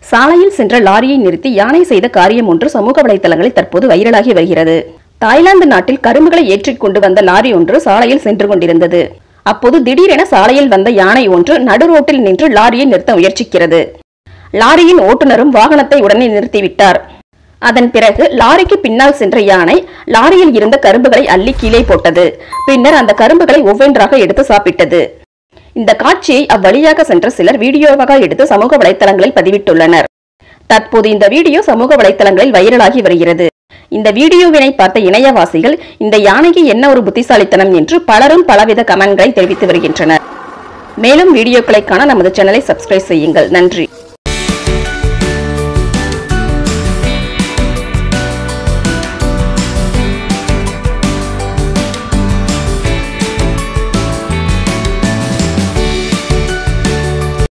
சாலையில் சென்ற லாரியை நிறுத்தி யானை செய்த காரியம் ஒன்று சமூக வலைதளங்களில் தற்போது வைரலாகி வருகிறது தாய்லாந்து நாட்டில் கரும்புகளை ஏற்றிக் கொண்டு வந்த லாரி ஒன்று சாலையில் சென்று கொண்டிருந்தது அப்போது திடீரென சாலையில் வந்த யானை ஒன்று நடு ரோட்டில் நின்று லாரியை நிறுத்த முயற்சிக்கிறது லாரியின் ஓட்டுநரும் வாகனத்தை உடனே நிறுத்திவிட்டார் அதன் பிறகு லாரிக்கு பின்னால் சென்ற யானை லாரியில் இருந்த கரும்புகளை அள்ளி கீழே போட்டது பின்னர் அந்த கரும்புகளை ஒவ்வொன்றாக எடுத்து சாப்பிட்டது இந்த காட்சியை அவ்வழியாக சென்ற சிலர் வீடியோவாக எடுத்து சமூக வலைத்தளங்களில் பதிவிட்டுள்ளனர் தற்போது இந்த வீடியோ சமூக வலைத்தளங்களில் வைரலாகி வருகிறது இந்த வீடியோவினை பார்த்த இணையவாசிகள் இந்த யானைக்கு என்ன ஒரு புத்திசாலித்தனம் என்று பலரும் பலவித கமெண்ட்களை தெரிவித்து வருகின்றனர் மேலும் வீடியோக்களை காண நமது சேனலை சப்ஸ்கிரைப் செய்யுங்கள் நன்றி